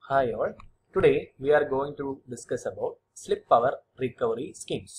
Hi all. Today we are going to discuss about slip power recovery schemes.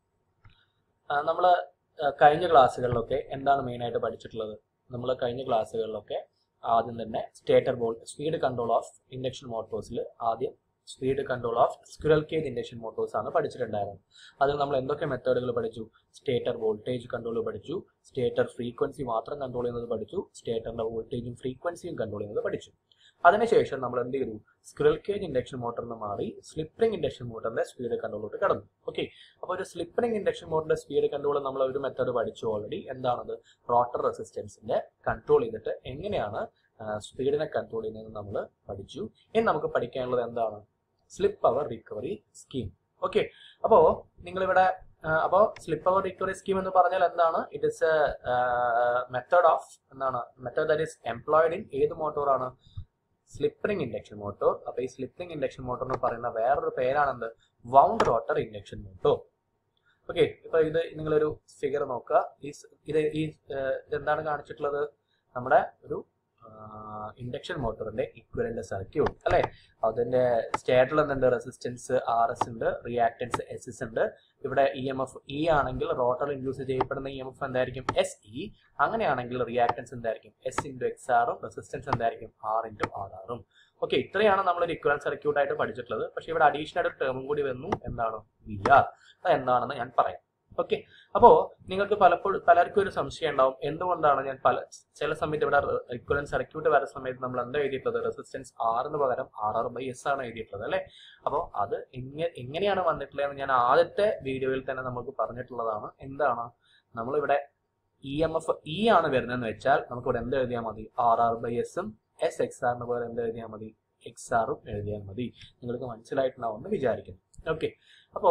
നമ്മൾ കഴിഞ്ഞ ക്ലാസ്സുകളിലൊക്കെ എന്താണ് മെയിനായിട്ട് പഠിച്ചിട്ടുള്ളത് നമ്മൾ കഴിഞ്ഞ ക്ലാസ്സുകളിലൊക്കെ ആദ്യം തന്നെ stator pole speed control of induction മോട്ടോഴ്സിൽ ആദ്യം speed control of squirrel cage induction motors ആണ് പഠിച്ചിട്ടുണ്ടായിരുന്നത് അതിൽ നമ്മൾ എന്തൊക്കെ മെത്തേഡുകൾ പഠിച്ചു സ്റ്റേറ്റർ വോൾട്ടേജ് കൺട്രോൾ പഠിച്ചു സ്റ്റേറ്റർ ഫ്രീക്വൻസി മാത്രം കൺട്രോൾ ചെയ്യുന്നത് പഠിച്ചു സ്റ്റേറ്ററിന്റെ വോൾട്ടേജും ഫ്രീക്വൻസിയും കൺട്രോൾ ചെയ്യുന്നത് പഠിച്ചു അതിനുശേഷം നമ്മൾ എന്ത് ചെയ്തു സ്ക്രിൽ കേജ് ഇൻഡക്ഷൻ മോട്ടറിൽ നിന്ന് മാറി സ്ലിപ്പറിംഗ് ഇൻഡക്ഷൻ മോട്ടറിന്റെ സ്പീഡ് കൺട്രോളിലോട്ട് കടന്നു ഓക്കെ അപ്പോൾ ഒരു സ്ലിപ്പറിംഗ് ഇൻഡക്ഷൻ മോട്ടറിന്റെ സ്പീഡ് കൺട്രോൾ നമ്മൾ ഒരു മെത്തേഡ് പഠിച്ചു ഓൾറെഡി എന്താണത് റോട്ടർ റെസിസ്റ്റൻസിന്റെ കൺട്രോൾ ചെയ്തിട്ട് എങ്ങനെയാണ് സ്പീഡിനെ കൺട്രോൾ ചെയ്യുന്നത് നമ്മൾ പഠിച്ചു ഇനി നമുക്ക് പഠിക്കാനുള്ളത് എന്താണ് slip power recovery scheme okay അപ്പോ നിങ്ങളിവിടെ അപ്പോൾ സ്ലിപ്പ് പവർ റിക്കവറി സ്കീം എന്ന് പറഞ്ഞാൽ എന്താണ് it is a method of എന്താണ് method that is employed in ഏത് മോട്ടോറാണ് സ്ലിപ്പറിംഗ് ഇൻഡക്ഷൻ മോട്ടോർ അപ്പൊ ഈ സ്ലിപ്പറിംഗ് ഇൻഡക്ഷൻ മോട്ടോർ എന്ന് പറയുന്ന വേറൊരു പേരാണെന്ത് wound rotor induction motor okay ഇപ്പൊ ഇത് നിങ്ങളൊരു ഫിഗർ നോക്കുക ഈ ഇത് ഈ എന്താണ് കാണിച്ചിട്ടുള്ളത് നമ്മുടെ ഒരു ഇൻഡക്ഷൻ മോട്ടോറിന്റെ ഇക്വലന്റ് സർക്യൂട്ട് അല്ലെ അതിന്റെ സ്റ്റേറ്ററിൽ എന്തുണ്ട് റെസിസ്റ്റൻസ് ആർ എസ് ഉണ്ട് റിയാക്ടൻസ് എസ് എസ് ഉണ്ട് ഇവിടെ ഇ എം എഫ് ഇ ആണെങ്കിൽ റോട്ടറിൽ ഇൻഡ്യൂസ് ചെയ്യപ്പെടുന്ന ഇ എം എഫ് എന്തായിരിക്കും എസ് ഇ അങ്ങനെയാണെങ്കിൽ റിയാക്ടൻസ് എന്തായിരിക്കും എസ് ഇൻറ്റു എക്സ് ആറും റെസിസ്റ്റൻസ് എന്തായിരിക്കും ആർ ഇൻറ്റു ആർ ആറും ഓക്കെ ഇത്രയാണ് നമ്മൾ ഒരു ഇക്വലൻ സർക്യൂട്ട് ആയിട്ട് പഠിച്ചിട്ടുള്ളത് പക്ഷെ ഇവിടെ അഡീഷണൽ ഒരു ടേമും കൂടി വന്നു എന്താണ് വി ആർ അത് എന്താണെന്ന് ഞാൻ പറയാം ഓക്കെ അപ്പോ നിങ്ങൾക്ക് പലപ്പോഴും പലർക്കും ഒരു സംശയം ഉണ്ടാവും എന്തുകൊണ്ടാണ് ഞാൻ പല ചില സമയത്ത് ഇവിടെ ഇക്വലൻ സർക്യൂട്ട് വരുന്ന സമയത്ത് നമ്മൾ എന്താ എഴുതിയിട്ടുള്ളത് റെസിസ്റ്റൻസ് ആറിന് പകരം ആർ ആർ ബൈ എസ് ആണ് എഴുതിയിട്ടുള്ളത് അല്ലെ അപ്പോൾ അത് എങ്ങനെ എങ്ങനെയാണ് വന്നിട്ടുള്ളതെന്ന് ഞാൻ ആദ്യത്തെ വീഡിയോയിൽ തന്നെ നമുക്ക് പറഞ്ഞിട്ടുള്ളതാണ് എന്താണ് നമ്മളിവിടെ ഇ എം എഫ് ഇ ആണ് വരുന്നതെന്ന് വെച്ചാൽ നമുക്ക് ഇവിടെ എന്ത് എഴുതിയാൽ മതി ആർ ആർ ബൈ എസും എസ് എക്സ് ആറിന് പകരം എന്ത് എഴുതിയാൽ മതി എക്സ് ആറും എഴുതിയാൽ മതി നിങ്ങൾക്ക് മനസ്സിലായിട്ടുണ്ടാവും എന്ന് വിചാരിക്കുന്നു ഓക്കെ അപ്പോ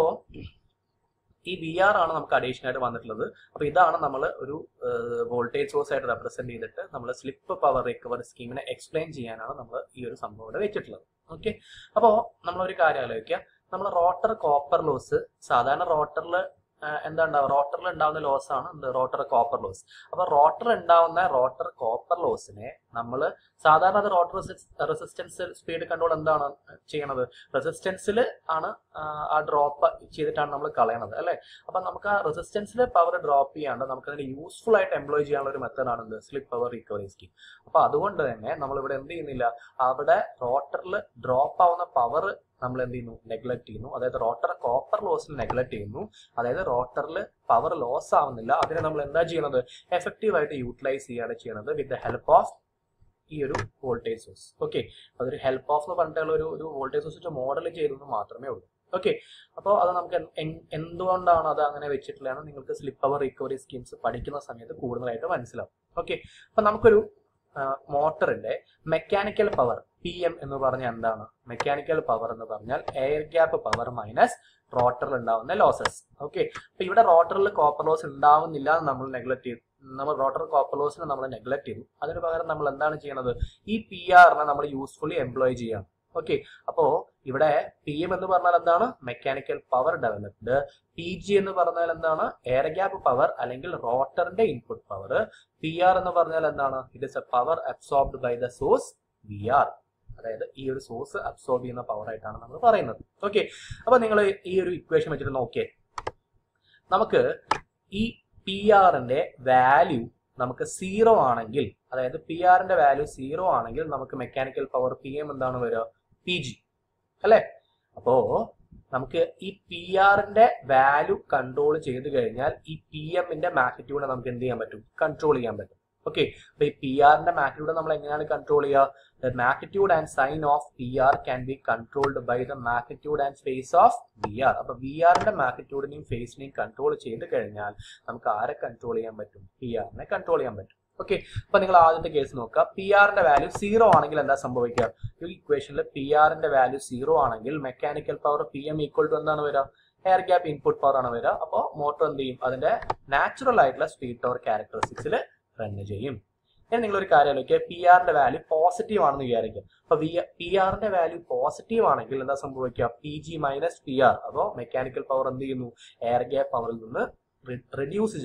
ഈ വി ആർ ആണ് നമുക്ക് അഡീഷണൽ ആയിട്ട് വന്നിട്ടുള്ളത് അപ്പൊ ഇതാണ് നമ്മൾ ഒരു വോൾട്ടേജ് സോഴ്സ് ആയിട്ട് റെപ്രസെന്റ് ചെയ്തിട്ട് നമ്മൾ സ്ലിപ്പ് പവർ റിക്കവറി സ്കീമിനെ എക്സ്പ്ലെയിൻ ചെയ്യാനാണ് നമ്മൾ ഈ ഒരു സംഭവം ഇവിടെ വെച്ചിട്ടുള്ളത് ഓക്കെ അപ്പോൾ നമ്മൾ ഒരു കാര്യം ആലോചിക്കുക നമ്മൾ റോട്ടർ കോപ്പർ ലോസ് സാധാരണ റോട്ടറിൽ എന്താ ഉണ്ടാവുക റോട്ടറിൽ ഉണ്ടാവുന്ന ലോസ് ആണ് എന്ത് റോട്ടർ കോപ്പർ ലോസ് അപ്പൊ റോട്ടർ ഉണ്ടാവുന്ന റോട്ടർ കോപ്പർ ലോസിനെ നമ്മൾ സാധാരണ അത് റോട്ടർ റെസിസ്റ്റൻസ് സ്പീഡ് കൺട്രോൾ എന്താണ് ചെയ്യണത് റെസിസ്റ്റൻസിൽ ആണ് ആ ഡ്രോപ്പ് ചെയ്തിട്ടാണ് നമ്മൾ കളയണത് അല്ലെ അപ്പൊ നമുക്ക് ആ റെസിസ്റ്റൻസിൽ പവർ ഡ്രോപ്പ് ചെയ്യാണ്ട് നമുക്ക് അതിനെ യൂസ്ഫുൾ ആയിട്ട് എംപ്ലോയ് ചെയ്യാനുള്ള ഒരു മെത്തേഡാണ് എന്ത് സ്ലിപ്പ് പവർ റിക്കവറി സ്കീം അപ്പൊ അതുകൊണ്ട് തന്നെ നമ്മൾ ഇവിടെ എന്ത് ചെയ്യുന്നില്ല അവിടെ റോട്ടറിൽ ഡ്രോപ്പ് ആവുന്ന പവർ നമ്മൾ എന്ത് ചെയ്യുന്നു നെഗ്ലക്ട് ചെയ്യുന്നു അതായത് റോട്ടർ കോപ്പർ ലോസിൽ നെഗ്ലക്ട് ചെയ്യുന്നു അതായത് റോട്ടറിൽ പവർ ലോസ് ആവുന്നില്ല അതിനെ നമ്മൾ എന്താ ചെയ്യുന്നത് എഫക്റ്റീവ് ആയിട്ട് യൂട്ടിലൈസ് ചെയ്യാണ് ചെയ്യുന്നത് വിത്ത് ദ ഹെൽപ്പ് ഓഫ് ഈ ഒരു വോൾട്ടേജ് സോഴ്സ് ഓക്കെ അതൊരു ഹെൽപ്പ് ഓഫ് എന്ന് പറഞ്ഞിട്ടുള്ള ഒരു ഒരു വോൾട്ടേജ് സോഴ്സ് വെച്ച് മോഡൽ ചെയ്തെന്ന് മാത്രമേ ഉള്ളൂ ഓക്കെ അപ്പോൾ അത് നമുക്ക് എന്തുകൊണ്ടാണ് അത് അങ്ങനെ വെച്ചിട്ടുള്ളതെന്ന് നിങ്ങൾക്ക് സ്ലിപ്പ് പവർ റിക്കവറി സ്കീംസ് പഠിക്കുന്ന സമയത്ത് കൂടുതലായിട്ട് മനസ്സിലാവും ഓക്കെ അപ്പൊ നമുക്കൊരു മോട്ടറിന്റെ മെക്കാനിക്കൽ പവർ പി എം എന്ന് പറഞ്ഞാൽ എന്താണ് മെക്കാനിക്കൽ പവർ എന്ന് പറഞ്ഞാൽ എയർ ഗ്യാപ്പ് പവർ മൈനസ് റോട്ടറിൽ ഉണ്ടാവുന്ന ലോസസ് ഓക്കെ അപ്പൊ ഇവിടെ റോട്ടറിൽ കോപ്പർ ലോസ് ഉണ്ടാവുന്നില്ല എന്ന് നമ്മൾ നെഗ്ലക്ട് ചെയ്തു നമ്മൾ റോട്ടർ കോപ്പർ ലോസിനെ നമ്മൾ നെഗ്ലക്ട് ചെയ്തു അതിന് പകരം നമ്മൾ എന്താണ് ചെയ്യുന്നത് ഈ പി ആറിനെ നമ്മൾ യൂസ്ഫുള്ളി എംപ്ലോയ് ചെയ്യണം ഓക്കെ അപ്പോ ഇവിടെ പി എം എന്ന് പറഞ്ഞാൽ എന്താണ് mechanical power developed P G എന്ന് പറഞ്ഞാൽ എന്താണ് എയർ ഗ്യാപ്പ് പവർ അല്ലെങ്കിൽ റോട്ടറിന്റെ ഇൻപുട്ട് പവർ പി ആർ എന്ന് പറഞ്ഞാൽ എന്താണ് it is a power absorbed by the source V R അതായത് ഈ ഒരു സോഴ്സ് അബ്സോർബ് ചെയ്യുന്ന പവർ ആയിട്ടാണ് നമ്മൾ പറയുന്നത് ഓക്കെ അപ്പൊ നിങ്ങൾ ഈ ഒരു ഇക്വേഷൻ വെച്ചിട്ട് നോക്കിയേ നമുക്ക് ഈ പി ആറിന്റെ വാല്യൂ നമുക്ക് സീറോ ആണെങ്കിൽ അതായത് പി ആറിന്റെ വാല്യൂ സീറോ ആണെങ്കിൽ നമുക്ക് മെക്കാനിക്കൽ പവർ പി എം എന്താണ് വരിക പി ജി അല്ലെ അപ്പോ നമുക്ക് ഈ പി ആറിന്റെ വാല്യൂ കൺട്രോൾ ചെയ്ത് കഴിഞ്ഞാൽ ഈ പി എമ്മിന്റെ മാഗ്നിറ്റ്യൂഡ് നമുക്ക് എന്ത് ചെയ്യാൻ പറ്റും കൺട്രോൾ ചെയ്യാൻ പറ്റും ഓക്കെ അപ്പൊ ഈ പി ആറിന്റെ മാഗ്നിറ്റ്യൂഡ് നമ്മൾ എങ്ങനെയാണ് കൺട്രോൾ ചെയ്യുക the magnitude and sign of P R can be controlled by the magnitude and phase of V R അപ്പൊ വി ആറിന്റെ മാഗ്നിറ്റ്യൂഡിനെയും ഫേസിനെയും കൺട്രോൾ ചെയ്ത് കഴിഞ്ഞാൽ നമുക്ക് ആരെ കൺട്രോൾ ചെയ്യാൻ പറ്റും പി ആറിനെ കൺട്രോൾ ചെയ്യാൻ പറ്റും ഓക്കെ അപ്പൊ നിങ്ങൾ ആദ്യത്തെ കേസ് നോക്കുക പി ആറിന്റെ വാല്യൂ സീറോ ആണെങ്കിൽ എന്താ സംഭവിക്കുക ഈ ഇക്വേഷനിൽ പി ആറിന്റെ വാല്യൂ സീറോ ആണെങ്കിൽ mechanical power P M equal to എന്താണ് വരിക എയർ ഗ്യാപ്പ് ഇൻപുട്ട് പവർ ആണ് വരിക അപ്പോൾ മോട്ടോർ എന്ത് ചെയ്യും അതിന്റെ നാച്ചുറൽ ആയിട്ടുള്ള സ്പീഡ് ടവർ ക്യാരക്ടറിസ്റ്റിക്സിൽ റൺ ചെയ്യും ഇനി നിങ്ങളൊരു കാര്യം ആലോചിക്കുക പി ആറിന്റെ വാല്യൂ പോസിറ്റീവ് ആണെന്ന് വിചാരിക്കുക അപ്പൊ വി പി ആറിന്റെ വാല്യൂ പോസിറ്റീവ് ആണെങ്കിൽ എന്താ സംഭവിക്കുക P G minus P R അപ്പോൾ മെക്കാനിക്കൽ പവർ എന്ത് ചെയ്യുന്നു എയർ ഗ്യാപ്പ് പവറിൽ നിന്ന് റിഡ്യൂസ് ചെയ്യുന്നു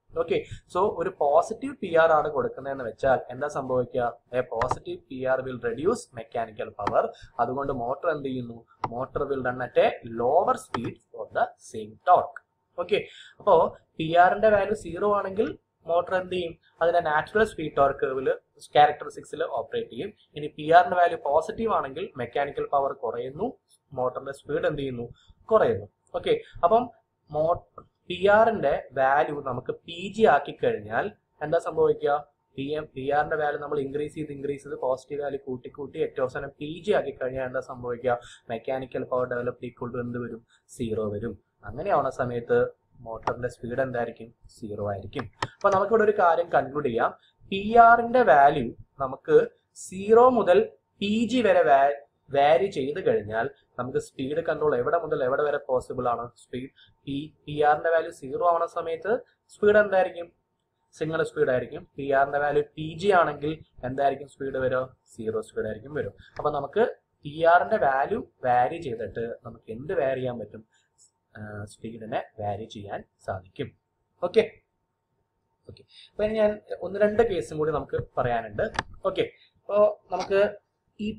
ഓക്കെ സോ ഒരു പോസിറ്റീവ് പി ആർ ആണ് കൊടുക്കുന്നതെന്ന് വെച്ചാൽ എന്താ സംഭവിക്കുക a positive P R will reduce mechanical power അതുകൊണ്ട് മോട്ടോർ എന്ത് ചെയ്യുന്നു motor will run at a lower speed for the same torque okay അപ്പോ പി ആറിന്റെ വാല്യൂ സീറോ ആണെങ്കിൽ മോട്ടോർ എന്ത് ചെയ്യും അതിന്റെ നാച്ചുറൽ സ്പീഡ് ടോർക്ക് കർവിൽ ക്യാരക്ടറിസ്റ്റിക്സിൽ ഓപ്പറേറ്റ് ചെയ്യും ഇനി പി ആറിന്റെ വാല്യൂ പോസിറ്റീവ് ആണെങ്കിൽ മെക്കാനിക്കൽ പവർ കുറയുന്നു മോട്ടറിന്റെ സ്പീഡ് എന്ത് ചെയ്യുന്നു കുറയുന്നു ഓക്കെ അപ്പം മോ പി ആറിന്റെ വാല്യൂ നമുക്ക് പി ജി ആക്കി കഴിഞ്ഞാൽ എന്താ സംഭവിക്കുക പി എം പി ആറിന്റെ വാല്യൂ നമ്മൾ ഇൻക്രീസ് ചെയ്ത് ഇൻക്രീസ് ചെയ്ത് പോസിറ്റീവ് വാല്യൂ കൂട്ടി കൂട്ടി ഏറ്റവും അവസാനം പി ജി ആക്കി കഴിഞ്ഞാൽ എന്താ സംഭവിക്കുക mechanical power develop equal to എന്ത് വരും സീറോ വരും അങ്ങനെയാവുന്ന സമയത്ത് മോട്ടറിന്റെ സ്പീഡ് എന്തായിരിക്കും സീറോ ആയിരിക്കും അപ്പൊ നമുക്കിവിടെ ഒരു കാര്യം കൺക്ലൂഡ് ചെയ്യാം പി ആറിന്റെ വാല്യൂ നമുക്ക് സീറോ മുതൽ പി ജി വരെ വാരി ചെയ്ത് കഴിഞ്ഞാൽ നമുക്ക് സ്പീഡ് കൺട്രോൾ എവിടെ മുതൽ എവിടെ വരെ പോസിബിൾ ആണ് സ്പീഡ് പി പി ആറിന്റെ വാല്യൂ സീറോ ആവുന്ന സമയത്ത് സ്പീഡ് എന്തായിരിക്കും സിംഗിൾ സ്പീഡ് ആയിരിക്കും പി ആറിന്റെ വാല്യൂ പി ജി ആണെങ്കിൽ എന്തായിരിക്കും സ്പീഡ് വരും സീറോ സ്പീഡ് ആയിരിക്കും വരും അപ്പൊ നമുക്ക് പി ആറിന്റെ വാല്യൂ വാരി ചെയ്തിട്ട് നമുക്ക് എന്ത് വാരി ചെയ്യാൻ പറ്റും സ്പീഡിനെ വാരി ചെയ്യാൻ സാധിക്കും ഓക്കെ ഓക്കെ അപ്പൊ ഇനി ഞാൻ ഒന്ന് രണ്ട് കേസും കൂടി നമുക്ക് പറയാനുണ്ട് ഓക്കെ അപ്പോൾ നമുക്ക് ഈ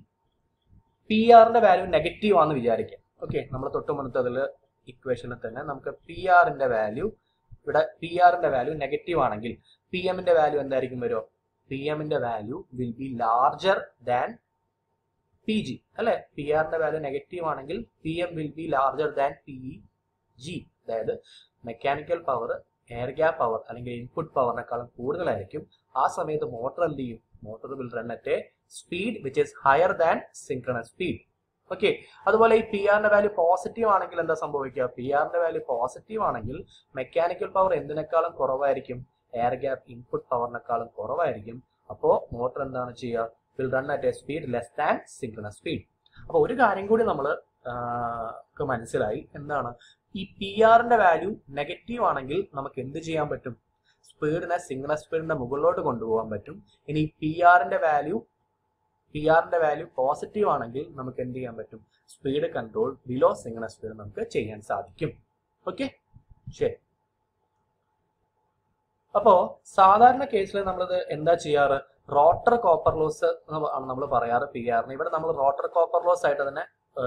പി ആറിന്റെ വാല്യൂ നെഗറ്റീവ് ആണെന്ന് വിചാരിക്കാം ഓക്കെ നമ്മൾ തൊട്ട് മുന്നത്തെ അതിൽ ഇക്വേഷനിൽ തന്നെ നമുക്ക് പി ആറിന്റെ വാല്യൂ ഇവിടെ പി ആറിന്റെ വാല്യൂ നെഗറ്റീവ് ആണെങ്കിൽ പി എമ്മിന്റെ വാല്യൂ എന്തായിരിക്കും വരുമോ പി എമ്മിന്റെ value will be larger than P G അല്ലെ പി ആറിന്റെ വാല്യൂ നെഗറ്റീവ് ആണെങ്കിൽ P M will be larger than P G അതായത് mechanical power air gap power അല്ലെങ്കിൽ ഇൻപുട്ട് പവറിനേക്കാളും കൂടുതലായിരിക്കും ആ സമയത്ത് മോട്ടോർ എന്ത് ചെയ്യും motor will run at a speed which is higher than synchronous speed okay അതുപോലെ ഈ പി ആറിന്റെ വാല്യൂ പോസിറ്റീവ് ആണെങ്കിൽ എന്താ സംഭവിക്കുക പി ആറിന്റെ വാല്യൂ പോസിറ്റീവ് ആണെങ്കിൽ മെക്കാനിക്കൽ പവർ എന്തിനേക്കാളും കുറവായിരിക്കും എയർ ഗ്യാപ്പ് ഇൻപുട്ട് പവറിനേക്കാളും കുറവായിരിക്കും അപ്പോൾ മോട്ടോർ എന്താണ് ചെയ്യുക will run at a speed less than synchronous speed അപ്പോൾ ഒരു കാര്യം കൂടി നമ്മൾ മനസ്സിലായി എന്താണ് ഈ പി ആറിന്റെ വാല്യൂ നെഗറ്റീവ് ആണെങ്കിൽ നമുക്ക് എന്ത് ചെയ്യാൻ പറ്റും സ്പീഡിനെ സിഗ്നൽ സ്പീഡിന്റെ മുകളിലോട്ട് കൊണ്ടുപോകാൻ പറ്റും ഇനി പി ആറിന്റെ വാല്യൂ പി ആറിന്റെ വാല്യൂ പോസിറ്റീവ് ആണെങ്കിൽ നമുക്ക് എന്ത് ചെയ്യാൻ പറ്റും speed control below signal speed നമുക്ക് ചെയ്യാൻ സാധിക്കും ഓക്കെ ശരി അപ്പോ സാധാരണ കേസിൽ നമ്മളിത് എന്താ ചെയ്യാറ് റോട്ടർ കോപ്പർ ലോസ് ആണ് നമ്മൾ പറയാറ് പി ആറിന് ഇവിടെ നമ്മൾ റോട്ടർ കോപ്പർ ലോസ് ആയിട്ട് തന്നെ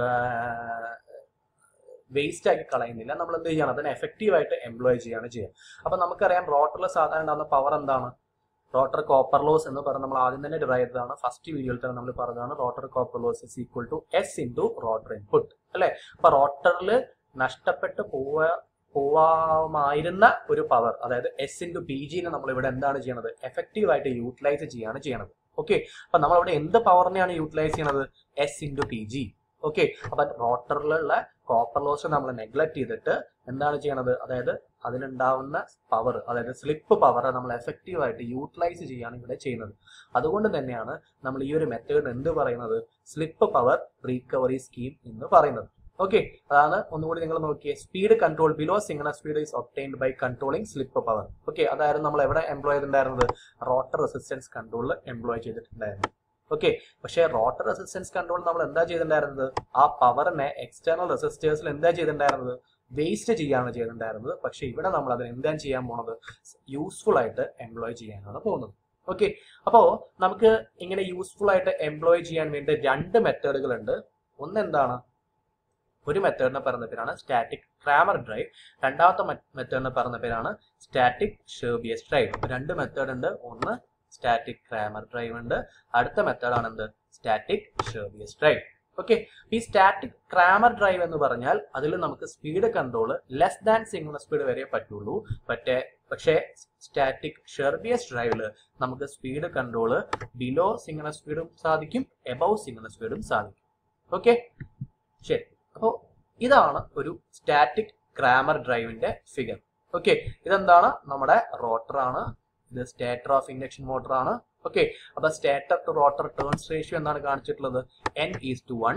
വേസ്റ്റ് ആക്കി കളയുന്നില്ല നമ്മൾ എന്ത് ചെയ്യണം അതിനെ എഫക്റ്റീവ് ആയിട്ട് എംപ്ലോയ് ചെയ്യാണ് ചെയ്യുക അപ്പൊ നമുക്കറിയാം റോട്ടറിൽ സാധാരണ ഉണ്ടാകുന്ന പവർ എന്താണ് റോട്ടർ കോപ്പർ ലോസ് എന്ന് പറഞ്ഞ് നമ്മൾ ആദ്യം തന്നെ ഡിറൈവ് ചെയ്തതാണ് ഫസ്റ്റ് വീഡിയോയിൽ തന്നെ നമ്മൾ പറഞ്ഞതാണ് rotor copper loss is equal to S into rotor input അല്ലെ അപ്പൊ റോട്ടറിൽ നഷ്ടപ്പെട്ട് പോവ പോവാമായിരുന്ന ഒരു പവർ അതായത് എസ് ഇൻറ്റു പി ജിനെ നമ്മൾ ഇവിടെ എന്താണ് ചെയ്യണത് എഫക്റ്റീവ് ആയിട്ട് യൂട്ടിലൈസ് ചെയ്യാണ് ചെയ്യണത് ഓക്കെ അപ്പൊ നമ്മൾ ഇവിടെ എന്ത് പവറിനെയാണ് യൂട്ടിലൈസ് ചെയ്യണത് S into P G okay അപ്പൊ റോട്ടറിലുള്ള കോപ്പർ ലോസ് നമ്മൾ നെഗ്ലക്ട് ചെയ്തിട്ട് എന്താണ് ചെയ്യണത് അതായത് അതിലുണ്ടാവുന്ന പവർ അതായത് സ്ലിപ്പ് പവർ നമ്മൾ എഫക്റ്റീവ് ആയിട്ട് യൂട്ടിലൈസ് ചെയ്യാണ് ഇവിടെ ചെയ്യുന്നത് അതുകൊണ്ട് തന്നെയാണ് നമ്മൾ ഈ ഒരു മെത്തേഡ് എന്ത് പറയുന്നത് സ്ലിപ്പ് പവർ റീകവറി സ്കീം എന്ന് പറയുന്നത് ഓക്കെ അതാണ് ഒന്നുകൂടി നിങ്ങൾ നോക്കിയേ speed control below signal speed is obtained by controlling slip power okay അതായിരുന്നു നമ്മൾ എവിടെ എംപ്ലോയ് ചെയ്തിട്ടുണ്ടായിരുന്നത് റോട്ടർ റെസിസ്റ്റൻസ് കൺട്രോളിൽ എംപ്ലോയ് ചെയ്തിട്ടുണ്ടായിരുന്നു ഓക്കെ പക്ഷേ റോട്ടർ റെസിസ്റ്റൻസ് കൺട്രോൾ നമ്മൾ എന്താ ചെയ്തിട്ടുണ്ടായിരുന്നത് ആ പവറിനെ എക്സ്റ്റേണൽ റെസിസ്റ്റേഴ്സിൽ എന്താ ചെയ്തിട്ടുണ്ടായിരുന്നത് വേസ്റ്റ് ചെയ്യാണ് ചെയ്തിട്ടുണ്ടായിരുന്നത് പക്ഷേ ഇവിടെ നമ്മൾ അതിന് എന്താ ചെയ്യാൻ പോണത് യൂസ്ഫുൾ ആയിട്ട് എംപ്ലോയ് ചെയ്യാനാണ് പോകുന്നത് ഓക്കെ അപ്പോൾ നമുക്ക് ഇങ്ങനെ യൂസ്ഫുൾ ആയിട്ട് എംപ്ലോയ് ചെയ്യാൻ വേണ്ടി രണ്ട് മെത്തേഡുകൾ ഉണ്ട് ഒന്ന് എന്താണ് ഒരു മെത്തേഡിനെ പറയുന്ന പേരാണ് സ്റ്റാറ്റിക് ക്രാമർ ഡ്രൈവ് രണ്ടാമത്തെ മെത്തേഡിനെ പറയുന്ന പേരാണ് സ്റ്റാറ്റിക് ഷേബിയസ് ഡ്രൈവ് രണ്ട് മെത്തേഡ് ഉണ്ട് ഒന്ന് സ്റ്റാറ്റിക് ക്രാമർ ഡ്രൈവ് ഉണ്ട് അടുത്ത മെത്തേഡാണ് എന്ത് സ്റ്റാറ്റിക് ഷേബിയസ് ഡ്രൈവ് ഓക്കെ ഈ സ്റ്റാറ്റിക് ക്രാമർ ഡ്രൈവ് എന്ന് പറഞ്ഞാൽ അതിൽ നമുക്ക് speed control less than signal speed വരെ പറ്റുള്ളൂ പറ്റേ പക്ഷേ സ്റ്റാറ്റിക് ഷെർബിയസ് ഡ്രൈവിൽ നമുക്ക് സ്പീഡ് കൺട്രോൾ ബിലോ സിഗ്നൽ സ്പീഡും സാധിക്കും എബവ് സിഗ്നൽ സ്പീഡും സാധിക്കും ഓക്കെ ശരി അപ്പോൾ ഇതാണ് ഒരു സ്റ്റാറ്റിക് ക്രാമർ ഡ്രൈവിന്റെ ഫിഗർ ഓക്കെ ഇതെന്താണ് നമ്മുടെ റോട്ടർ ആണ് ഇത് സ്റ്റേറ്റർ ഓഫ് ഇൻഡക്ഷൻ മോട്ടർ ആണ് ഓക്കെ അപ്പൊ stator to rotor turns ratio എന്താണ് കാണിച്ചിട്ടുള്ളത് N is to one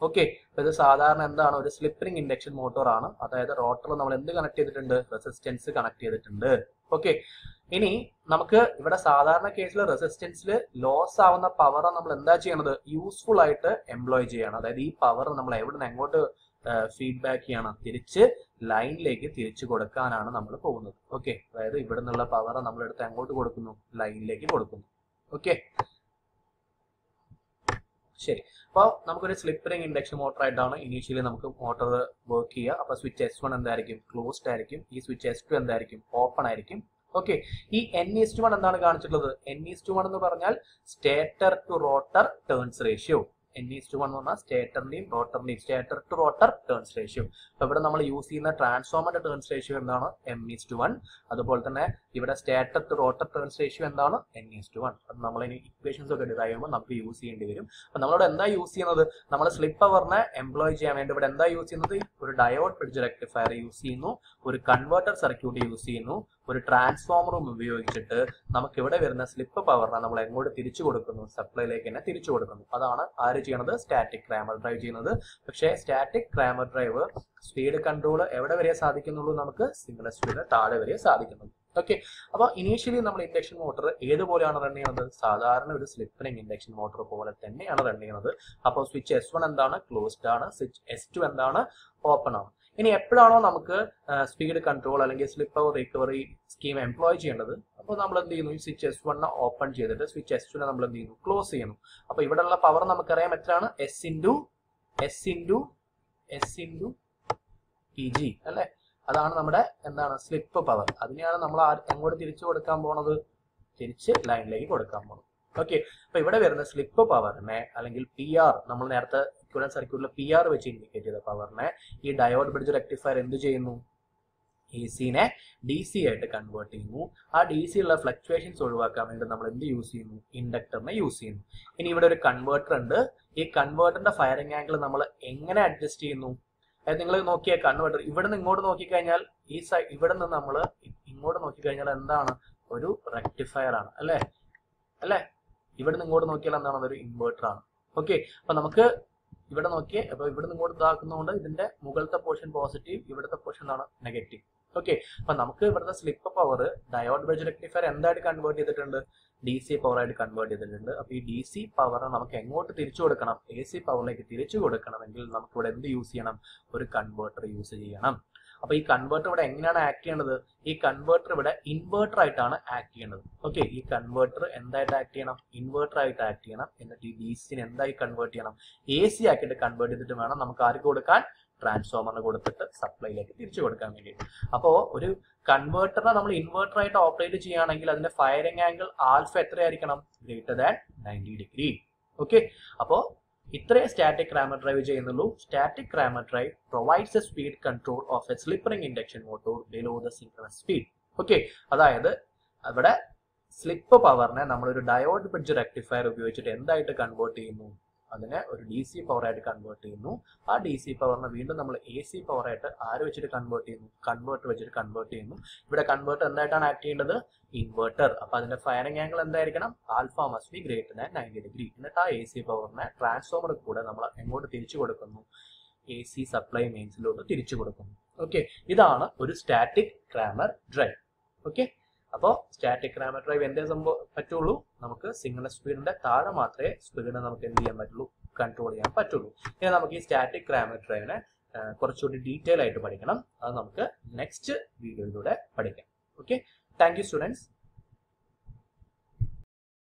okay ഇത് സാധാരണ എന്താണ് ഒരു സ്ലിപ്പറിംഗ് ഇൻഡക്ഷൻ മോട്ടോർ ആണ് അതായത് റോട്ടർ നമ്മൾ എന്ത് കണക്ട് ചെയ്തിട്ടുണ്ട് റെസിസ്റ്റൻസ് കണക്ട് ചെയ്തിട്ടുണ്ട് ഓക്കെ ഇനി നമുക്ക് ഇവിടെ സാധാരണ കേസിൽ റെസിസ്റ്റൻസിൽ ലോസ് ആവുന്ന പവർ നമ്മൾ എന്താ ചെയ്യണത് യൂസ്ഫുൾ ആയിട്ട് എംപ്ലോയ് ചെയ്യണം അതായത് ഈ പവർ നമ്മൾ എവിടെ നിന്ന് എങ്ങോട്ട് ഫീഡ്ബാക്ക് ചെയ്യണം തിരിച്ച് ലൈനിലേക്ക് തിരിച്ചു കൊടുക്കാനാണ് നമ്മൾ പോകുന്നത് ഓക്കെ അതായത് ഇവിടെ നിന്നുള്ള പവർ നമ്മൾ എടുത്ത് എങ്ങോട്ട് കൊടുക്കുന്നു ലൈനിലേക്ക് കൊടുക്കുന്നു ഓക്കെ ശരി അപ്പോൾ നമുക്കൊരു സ്ലിപ്പറിംഗ് ഇൻഡക്ഷൻ മോട്ടർ ആയിട്ടാണ് ഇനീഷ്യലി നമുക്ക് മോട്ടോർ വർക്ക് ചെയ്യുക അപ്പോൾ സ്വിച്ച് എസ് വൺ എന്തായിരിക്കും ക്ലോസ്ഡ് ആയിരിക്കും ഈ സ്വിച്ച് എസ് ടു എന്തായിരിക്കും ഓപ്പൺ ആയിരിക്കും ഓക്കെ ഈ എൻ ഈസ് ടു വൺ എന്താണ് കാണിച്ചിട്ടുള്ളത് എൻ ഈസ് ടു വൺ എന്ന് പറഞ്ഞാൽ stator to rotor turns ratio N is to one എന്ന് പറഞ്ഞാൽ സ്റ്റേറ്ററിന്റെയും റോട്ടറിന്റെയും stator to rotor turns ratio അപ്പോൾ ഇവിടെ നമ്മൾ യൂസ് ചെയ്യുന്ന ട്രാൻസ്ഫോമറിന്റെ ടേൺസ് റേഷ്യോ എന്താണ് എം ഈസ് ടു വൺ അതുപോലെ തന്നെ ഇവിടെ stator to rotor turns ratio എന്താണ് എൻ ഈസ് ടു വൺ അത് നമ്മൾ ഇനി ഇക്വേഷൻസ് ഒക്കെ ഡിറൈവ് ചെയ്യുമ്പോൾ നമുക്ക് യൂസ് ചെയ്യേണ്ടി വരും അപ്പോൾ നമ്മളിവിടെ എന്താ യൂസ് ചെയ്യുന്നത് നമ്മൾ സ്ലിപ്പ് പവറിനെ എംപ്ലോയ് ചെയ്യാൻ വേണ്ടി ഇവിടെ എന്താ യൂസ് ചെയ്യുന്നത് ഒരു ഡയോഡ് ബ്രിഡ്ജ് റെക്ടിഫയർ യൂസ് ചെയ്യുന്നു ഒരു കൺവേർട്ടർ സർക്യൂട്ട് യൂസ് ചെയ്യുന്നു ഒരു ട്രാൻസ്ഫോമറും ഉപയോഗിച്ചിട്ട് നമുക്ക് ഇവിടെ വരുന്ന സ്ലിപ്പ് പവറിനെ നമ്മൾ എങ്ങോട്ട് തിരിച്ചു കൊടുക്കുന്നു സപ്ലൈയിലേക്ക് തന്നെ തിരിച്ചു കൊടുക്കുന്നു അതാണ് ആര് ചെയ്യണത് സ്റ്റാറ്റിക് ക്രാമർ ഡ്രൈവ് ചെയ്യുന്നത് പക്ഷേ static Kramer drive speed control എവിടെ വരെ സാധിക്കുന്നുള്ളൂ നമുക്ക് സിംഗിൾ സ്പീഡിന് താഴെ വരെ സാധിക്കുന്നുള്ളൂ ഓക്കെ അപ്പോൾ ഇനീഷ്യലി നമ്മൾ ഇൻഡക്ഷൻ മോട്ടോർ ഏതുപോലെയാണ് റൺ ചെയ്യുന്നത് സാധാരണ ഒരു സ്ലിപ്പറിംഗ് ഇൻഡക്ഷൻ മോട്ടോർ പോലെ തന്നെയാണ് റൺ ചെയ്യുന്നത് അപ്പോൾ സ്വിച്ച് എസ് വൺ എന്താണ് ക്ലോസ്ഡ് ആണ് സ്വിച്ച് എസ് ടു എന്താണ് ഓപ്പൺ ആണ് ഇനി എപ്പോഴാണോ നമുക്ക് സ്പീഡ് കൺട്രോൾ അല്ലെങ്കിൽ slip power recovery scheme employ ചെയ്യേണ്ടത് അപ്പോൾ നമ്മൾ എന്ത് ചെയ്യുന്നു ഈ സ്വിച്ച് എസ് വണ്ണ് ഓപ്പൺ ചെയ്തിട്ട് സ്വിച്ച് എസ് ടുനെ നമ്മൾ എന്ത് ചെയ്യുന്നു ക്ലോസ് ചെയ്യുന്നു അപ്പോൾ ഇവിടെയുള്ള പവർ നമുക്കറിയാം എത്രയാണ് S into S into S into P G അല്ലേ അതാണ് നമ്മുടെ എന്താണ് സ്ലിപ്പ് പവർ അതിനെയാണ് നമ്മൾ ആ- എങ്ങോട്ട് തിരിച്ചു കൊടുക്കാൻ പോണത് തിരിച്ച് ലൈനിലേക്ക് കൊടുക്കാൻ പോണത് ഓക്കെ അപ്പൊ ഇവിടെ വരുന്ന സ്ലിപ്പ് പവറിനെ അല്ലെങ്കിൽ പി ആർ നമ്മൾ നേരത്തെ ഇക്വലൻ സർക്യൂട്ടിൽ പി ആർ വെച്ച് ഇൻഡിക്കേറ്റ് ചെയ്ത പവറിനെ ഈ ഡയോഡ് ബ്രിഡ്ജ് റെക്ടിഫയർ എന്ത് ചെയ്യുന്നു എ സിനെ ഡി സി ആയിട്ട് കൺവേർട്ട് ചെയ്യുന്നു ആ ഡി സി ഉള്ള ഫ്ലക്ച്വേഷൻസ് ഒഴിവാക്കാൻ വേണ്ടി നമ്മൾ എന്ത് യൂസ് ചെയ്യുന്നു ഇൻഡക്ടറിനെ യൂസ് ചെയ്യുന്നു ഇനി ഇവിടെ ഒരു കൺവേർട്ടർ ഉണ്ട് ഈ കൺവേർട്ടറിന്റെ ഫയറിംഗ് ആംഗിൾ നമ്മൾ എങ്ങനെ അഡ്ജസ്റ്റ് ചെയ്യുന്നു അതായത് നിങ്ങൾ നോക്കിയ കൺവേർട്ടർ ഇവിടെ നിന്ന് ഇങ്ങോട്ട് നോക്കിക്കഴിഞ്ഞാൽ ഈ സൈഡ് ഇവിടെ നിന്ന് നമ്മൾ ഇങ്ങോട്ട് നോക്കിക്കഴിഞ്ഞാൽ എന്താണ് ഒരു റെക്ടിഫയർ ആണ് അല്ലേ അല്ലേ ഇവിടെ നിന്ന് ഇങ്ങോട്ട് നോക്കിയാൽ എന്താണ് അതൊരു ഇൻവേർട്ടർ ആണ് ഓക്കെ അപ്പൊ നമുക്ക് ഇവിടെ നോക്കിയേ അപ്പൊ ഇവിടെ നിന്ന് ഇങ്ങോട്ട് ഇതാക്കുന്നതുകൊണ്ട് ഇതിന്റെ മുകളിലത്തെ പോർഷൻ പോസിറ്റീവ് ഇവിടുത്തെ പോർഷൻ ആണ് നെഗറ്റീവ് ഓക്കെ അപ്പൊ നമുക്ക് ഇവിടുത്തെ slip power diode bridge rectifier എന്തായിട്ട് കൺവേർട്ട് ചെയ്തിട്ടുണ്ട് ഡി സി പവർ ആയിട്ട് കൺവേർട്ട് ചെയ്തിട്ടുണ്ട് അപ്പൊ ഈ ഡി സി പവർ നമുക്ക് എങ്ങോട്ട് തിരിച്ചു കൊടുക്കണം എ സി പവറിലേക്ക് തിരിച്ചു കൊടുക്കണമെങ്കിൽ നമുക്ക് ഇവിടെ എന്ത് യൂസ് ചെയ്യണം ഒരു കൺവേർട്ടർ യൂസ് ചെയ്യണം അപ്പൊ ഈ കൺവേർട്ടർ ഇവിടെ എങ്ങനെയാണ് ആക്ട് ചെയ്യേണ്ടത് ഈ കൺവേർട്ടർ ഇവിടെ ഇൻവേർട്ടർ ആയിട്ടാണ് ആക്ട് ചെയ്യേണ്ടത് ഓക്കെ ഈ കൺവേർട്ടർ എന്തായിട്ട് ആക്ട് ചെയ്യണം ഇൻവേർട്ടർ ആയിട്ട് ആക്ട് ചെയ്യണം എന്നിട്ട് ഈ ഡി സിനെ എന്തായി കൺവേർട്ട് ചെയ്യണം എ സി ആക്കിയിട്ട് കൺവേർട്ട് ചെയ്തിട്ട് വേണം നമുക്ക് ആർക്ക് കൊടുക്കാൻ ട്രാൻസ്ഫോമറിന് കൊടുത്തിട്ട് സപ്ലൈയിലേക്ക് തിരിച്ചു കൊടുക്കാൻ വേണ്ടിയിട്ട് അപ്പോൾ ഒരു കൺവേർട്ടറിനെ നമ്മൾ ഇൻവേർട്ടർ ആയിട്ട് ഓപ്പറേറ്റ് ചെയ്യുകയാണെങ്കിൽ അതിന്റെ ഫയറിംഗ് ആംഗിൾ ആൽഫ എത്രയായിരിക്കണം greater than ninety degree okay അപ്പോൾ ഇത്രയും സ്റ്റാറ്റിക് റാമർ ഡ്രൈവ് ചെയ്യുന്നുള്ളൂ static Kramer drive provides a speed control of a slip ring induction motor below the synchronous speed okay അതായത് അവിടെ സ്ലിപ്പ് പവറിനെ നമ്മളൊരു ഡയോഡ് ബ്രിഡ്ജ് റെക്ടിഫയർ ഉപയോഗിച്ചിട്ട് എന്തായിട്ട് കൺവേർട്ട് ചെയ്യുന്നു അതിനെ ഒരു ഡി സി പവറായിട്ട് കൺവേർട്ട് ചെയ്യുന്നു ആ ഡി സി പവറിനെ വീണ്ടും നമ്മൾ എ സി പവറായിട്ട് ആര് വെച്ചിട്ട് കൺവേർട്ട് ചെയ്യുന്നു കൺവേർട്ടർ വെച്ചിട്ട് കൺവേർട്ട് ചെയ്യുന്നു ഇവിടെ കൺവേർട്ടർ എന്തായിട്ടാണ് ആക്ട് ചെയ്യേണ്ടത് ഇൻവേർട്ടർ അപ്പൊ അതിന്റെ ഫയറിംഗ് ആംഗിൾ എന്തായിരിക്കണം alpha must be greater than ninety degree എന്നിട്ട് ആ എ സി പവറിനെ ട്രാൻസ്ഫോമർ കൂടെ നമ്മൾ എങ്ങോട്ട് തിരിച്ചു കൊടുക്കുന്നു എ സി സപ്ലൈ മെയിൻസിലോട്ട് തിരിച്ചു കൊടുക്കുന്നു ഓക്കെ ഇതാണ് ഒരു സ്റ്റാറ്റിക് ക്രാമർ ഡ്രൈവ് ഓക്കെ അപ്പോൾ സ്റ്റാറ്റിക് റാമർ ഡ്രൈവ് എന്തേ സംഭവം പറ്റുള്ളൂ നമുക്ക് സിംഗിൾ സ്പീഡിന്റെ താഴെ മാത്രമേ സ്പീഡിനെ നമുക്ക് എന്ത് ചെയ്യാൻ പറ്റുള്ളൂ കൺട്രോൾ ചെയ്യാൻ പറ്റുള്ളൂ ഇനി നമുക്ക് ഈ സ്റ്റാറ്റിക് റാമർ ഡ്രൈവിനെ കുറച്ചുകൂടി ഡീറ്റെയിൽ ആയിട്ട് പഠിക്കണം അത് നമുക്ക് നെക്സ്റ്റ് വീഡിയോയിലൂടെ പഠിക്കാം ഓക്കെ താങ്ക് യു സ്റ്റുഡൻസ്